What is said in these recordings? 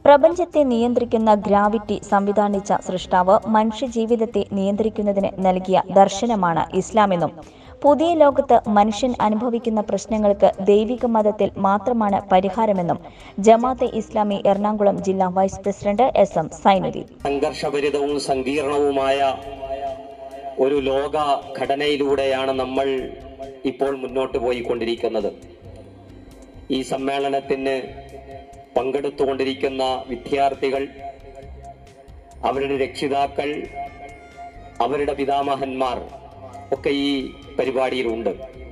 പ്രപഞ്ചത്തെ നിയന്ത്രിക്കുന്ന ഗ്രാവിറ്റി സംവിധാനിച്ച സൃഷ്ടാവ് മനുഷ്യജീവിതത്തെ നിയന്ത്രിക്കുന്നതിന് നൽകിയ ദർശനമാണ് ഇസ്ലാമെന്നും പുതിയ ലോകത്ത് മനുഷ്യൻ അനുഭവിക്കുന്ന പ്രശ്നങ്ങൾക്ക് ദൈവിക മതത്തിൽ മാത്രമാണ് പരിഹാരമെന്നും ജമാഅത്തെ ഇസ്ലാമി എറണാകുളം ജില്ലാ vice president S M Zainuddin സംഘർഷഭരിതവും സങ്കീർണവുമായ ഒരു ലോക ഘടനയിലൂടെയാണ് നമ്മൾ ഇപ്പോൾ മുന്നോട്ട് പോയിക്കൊണ്ടിരിക്കുന്നത് ഈ സമ്മേളനത്തിന് പങ്കെടുത്തുകൊണ്ടിരിക്കുന്ന വിദ്യാർത്ഥികൾ അവരുടെ രക്ഷിതാക്കൾ അവരുടെ പിതാമഹന്മാർ ഒക്കെ ഈ പരിപാടിയിലുണ്ട്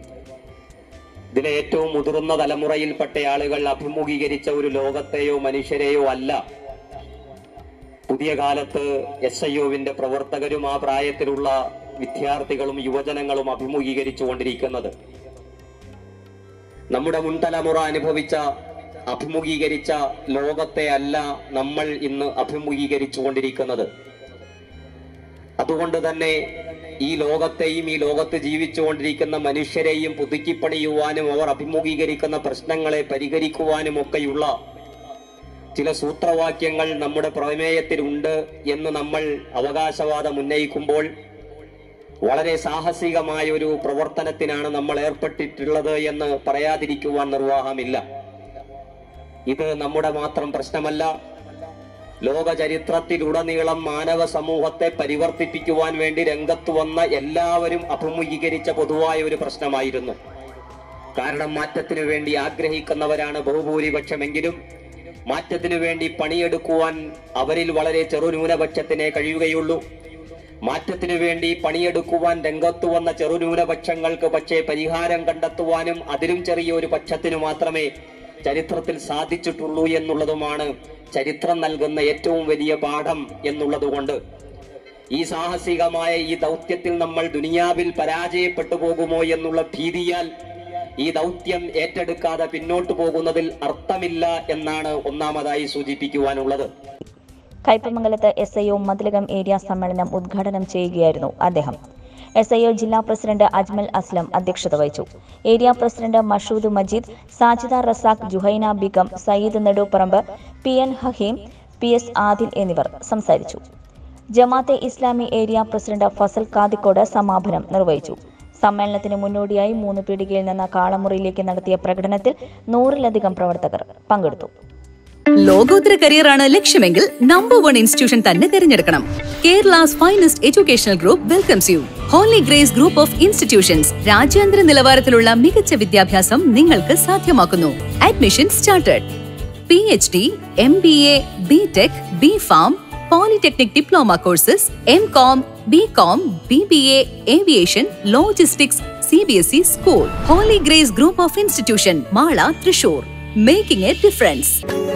ഇതിലെ ഏറ്റവും മുതിർന്ന തലമുറയിൽപ്പെട്ട ആളുകൾ അഭിമുഖീകരിച്ച ഒരു ലോകത്തെയോ മനുഷ്യരെയോ അല്ല പുതിയ കാലത്ത് എസ് ഐ ഒവിന്റെ പ്രവർത്തകരും ആ പ്രായത്തിലുള്ള വിദ്യാർത്ഥികളും യുവജനങ്ങളും അഭിമുഖീകരിച്ചു കൊണ്ടിരിക്കുന്നത് നമ്മുടെ മുൻതലമുറ അനുഭവിച്ച അഭിമുഖീകരിച്ച ലോകത്തെ അല്ല നമ്മൾ ഇന്ന് അഭിമുഖീകരിച്ചു കൊണ്ടിരിക്കുന്നത് അതുകൊണ്ട് തന്നെ ഈ ലോകത്തെയും ഈ ലോകത്ത് ജീവിച്ചുകൊണ്ടിരിക്കുന്ന മനുഷ്യരെയും പുതുക്കിപ്പണിയുവാനും അവർ അഭിമുഖീകരിക്കുന്ന പ്രശ്നങ്ങളെ പരിഹരിക്കുവാനും ഒക്കെയുള്ള ചില സൂത്രവാക്യങ്ങൾ നമ്മുടെ പ്രമേയത്തിലുണ്ട് എന്ന് നമ്മൾ അവകാശവാദം ഉന്നയിക്കുമ്പോൾ വളരെ സാഹസികമായ ഒരു പ്രവർത്തനത്തിനാണ് നമ്മൾ ഏർപ്പെട്ടിട്ടുള്ളത് എന്ന് പറയാതിരിക്കുവാൻ നിർവാഹമില്ല ഇത് നമ്മുടെ മാത്രം പ്രശ്നമല്ല ലോക ചരിത്രത്തിലുടനീളം മാനവ സമൂഹത്തെ പരിവർത്തിപ്പിക്കുവാൻ വേണ്ടി രംഗത്ത് വന്ന എല്ലാവരും അഭിമുഖീകരിച്ച പൊതുവായ ഒരു പ്രശ്നമായിരുന്നു കാരണം മാറ്റത്തിനു വേണ്ടി ആഗ്രഹിക്കുന്നവരാണ് ബഹുഭൂരിപക്ഷമെങ്കിലും മാറ്റത്തിനു വേണ്ടി പണിയെടുക്കുവാൻ അവരിൽ വളരെ ചെറുന്യൂനപക്ഷത്തിനെ കഴിയുകയുള്ളൂ മാറ്റത്തിനു വേണ്ടി പണിയെടുക്കുവാൻ രംഗത്തു വന്ന ചെറുന്യൂനപക്ഷങ്ങൾക്ക് പക്ഷേ പരിഹാരം കണ്ടെത്തുവാനും അതിലും ചെറിയൊരു പക്ഷത്തിനു മാത്രമേ ചരിത്രത്തിൽ സാധിച്ചിട്ടുള്ളൂ എന്നുള്ളതുമാണ് ചരിത്രം നൽകുന്ന ഏറ്റവും വലിയ പാഠം എന്നുള്ളതുകൊണ്ട് ഈ സാഹസികമായ ഈ ദൗത്യത്തിൽ നമ്മൾ ദുനിയാവിൽ പരാജയപ്പെട്ടു പോകുമോ എന്നുള്ള ഭീതിയാൽ ഈ ദൗത്യം ഏറ്റെടുക്കാതെ പിന്നോട്ടു പോകുന്നതിൽ അർത്ഥമില്ല എന്നാണ് ഒന്നാമതായി സൂചിപ്പിക്കുവാനുള്ളത് കയ്പമംഗലത്ത് S I O Mathilakam area സമ്മേളനം ഉദ്ഘാടനം ചെയ്യുകയായിരുന്നു അദ്ദേഹം എസ് ഐ ഒ ജില്ലാ പ്രസിഡന്റ് അജ്മൽ അസ്ലം അധ്യക്ഷത വഹിച്ചു area president Mashood Majeed Sajida Razak Juhaina Begum Sayyid Neduparamb P N Haheem P S Adil എന്നിവർ സംസാരിച്ചു ജമാഅത്തെ ഇസ്ലാമി ഏരിയ പ്രസിഡന്റ് ഫസൽ കാദിക്കോട് സമാപനം നിർവഹിച്ചു സമ്മേളനത്തിന് മുന്നോടിയായി മൂന്ന് പീടികയിൽ നിന്ന് കാളമുറിയിലേക്ക് നടത്തിയ പ്രകടനത്തിൽ നൂറിലധികം പ്രവർത്തകർ പങ്കെടുത്തു ലോകോത്തര കരിയറാണ് ലക്ഷ്യമെങ്കിൽ നമ്പർ വൺ ഇൻസ്റ്റിറ്റ്യൂഷൻ തന്നെ തിരഞ്ഞെടുക്കണം Kerala's finest educational group welcomes you Holy Grace group of institutions രാജ്യാന്തര നിലവാരത്തിലുള്ള മികച്ച വിദ്യാഭ്യാസം നിങ്ങൾക്ക് സാധ്യമാക്കുന്നു admission started P H D M B A B tech B pharm polytechnic diploma courses M com B com B B A aviation logistics C B S E school Holy Grace group of institution Mala Thrissur making a difference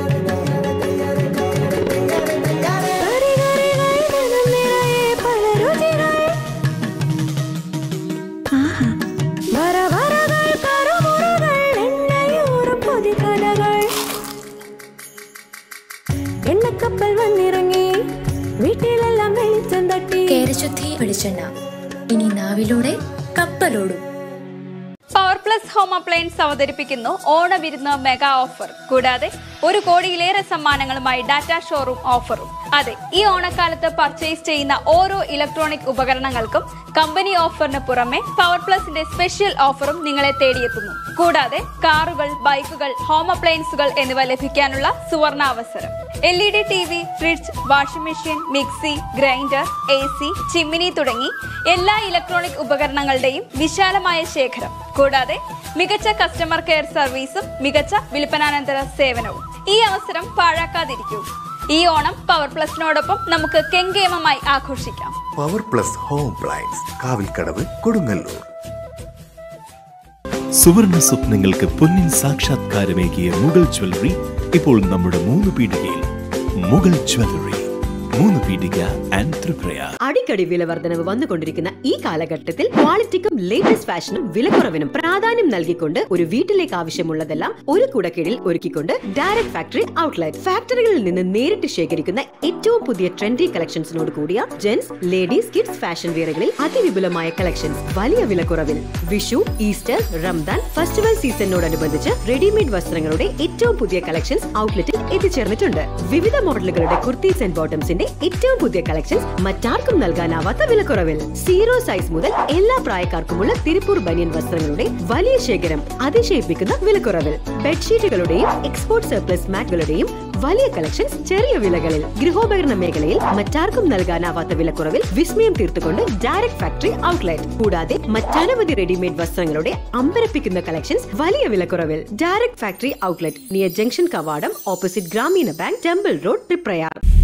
എണ്ണക്കപ്പൽ വന്നിറങ്ങി വീട്ടിലെല്ലാം വെളിച്ചം തട്ടി കേരശുദ്ധി വെളിച്ചെണ്ണ ഇനി നാവിലൂടെ കപ്പലോടും power plus home appliance അവതരിപ്പിക്കുന്നു ഓണവിരുന്ന് മെഗാ ഓഫർ കൂടാതെ ഒരു കോടിയിലേറെ സമ്മാനങ്ങളുമായി ഡാറ്റ ഷോറൂം ഓഫറും അതെ ഈ ഓണക്കാലത്ത് പർച്ചേസ് ചെയ്യുന്ന ഓരോ ഇലക്ട്രോണിക് ഉപകരണങ്ങൾക്കും കമ്പനി ഓഫറിന് പുറമെ പവർ പ്ലസിന്റെ സ്പെഷ്യൽ ഓഫറും നിങ്ങളെ തേടിയെത്തുന്നു കൂടാതെ കാറുകൾ ബൈക്കുകൾ ഹോം അപ്ലയൻസുകൾ എന്നിവ ലഭിക്കാനുള്ള സുവർണാവസരം L E D T V fridge washing machine mixie grinder A C chimney തുടങ്ങി എല്ലാ ഇലക്ട്രോണിക് ഉപകരണങ്ങളുടെയും വിശാലമായ ശേഖരം കൂടാതെ മികച്ച കസ്റ്റമർ കെയർ സർവീസും മികച്ച വിൽപ്പനാനന്തര സേവനവും ഈ അവസരം പാഴാക്കാതിരിക്കൂ ഈ ഓണം പവർ പ്ലസിനോടൊപ്പം നമുക്ക് കെങ്കേമമായി ആഘോഷിക്കാം power plus home appliance Kavilkadavu Kodungallur സുവർണ സ്വപ്നങ്ങൾക്ക് പൊന്നിൻ സാക്ഷാത്കാരമേകിയ മുഗൾ ജ്വല്ലറി ഇപ്പോൾ നമ്മുടെ മൂന്ന് പീടികയിൽ മുഗൾ ജ്വല്ലറി മൂന്ന് പീടിക ആൻഡ് ത്രിപ്രയാർ അടിക്കടി വില വർധനവ് വന്നുകൊണ്ടിരിക്കുന്ന ഈ കാലഘട്ടത്തിൽ ക്വാളിറ്റിക്കും ലേറ്റസ്റ്റ് ഫാഷനും വിലക്കുറവിനും പ്രാധാന്യം നൽകിക്കൊണ്ട് ഒരു വീട്ടിലേക്ക് ആവശ്യമുള്ളതെല്ലാം ഒരു കുടക്കീഴിൽ ഒരുക്കിക്കൊണ്ട് ഡയറക്ട് ഫാക്ടറി ഔട്ട്ലെറ്റ് ഫാക്ടറികളിൽ നിന്ന് നേരിട്ട് ശേഖരിക്കുന്ന ഏറ്റവും പുതിയ ട്രെൻഡി കളക്ഷൻസിനോട് കൂടിയ ജെന്റ്സ് ലേഡീസ് കിഡ്സ് ഫാഷൻ വെയറുകളിൽ അതിവിപുലമായ കളക്ഷൻസ് വലിയ വിലക്കുറവിൽ വിഷു ഈസ്റ്റർ റംദാൻ ഫെസ്റ്റിവൽ സീസണിനോടനുബന്ധിച്ച് റെഡിമെയ്ഡ് വസ്ത്രങ്ങളുടെ ഏറ്റവും പുതിയ കളക്ഷൻസ് ഔട്ട്ലെറ്റിൽ എത്തിച്ചേർന്നിട്ടുണ്ട് വിവിധ മോഡലുകളുടെ കുർത്തീസ് ആൻഡ് ബോട്ടംസിന്റെ ഏറ്റവും പുതിയ കളക്ഷൻസ് മറ്റാർക്കും നൽകാനാവാത്ത വിലക്കുറവിൽ സീറോ സൈസ് മുതൽ എല്ലാ പ്രായക്കാർക്കുമുള്ള തിരുപ്പൂർ ബനിയൻ വസ്ത്രങ്ങളുടെ വലിയ ശേഖരം അതിശയിപ്പിക്കുന്ന വിലക്കുറവിൽ ബെഡ്ഷീറ്റുകളുടെയും എക്സ്പോർട്ട് സർപ്ലസ് മാറ്റുകളുടെയും വലിയ കളക്ഷൻസ് ചെറിയ വിലകളിൽ ഗൃഹോപകരണ മേഖലയിൽ മറ്റാർക്കും നൽകാനാവാത്ത വിലക്കുറവിൽ വിസ്മയം തീർത്തുകൊണ്ട് ഡയറക്ട് ഫാക്ടറി ഔട്ട്ലെറ്റ് കൂടാതെ മറ്റനവധി റെഡിമെയ്ഡ് വസ്ത്രങ്ങളുടെ അമ്പരപ്പിക്കുന്ന കളക്ഷൻസ് വലിയ വിലക്കുറവിൽ direct factory outlet near junction കവാടം opposite Grameena bank temple road Triprayar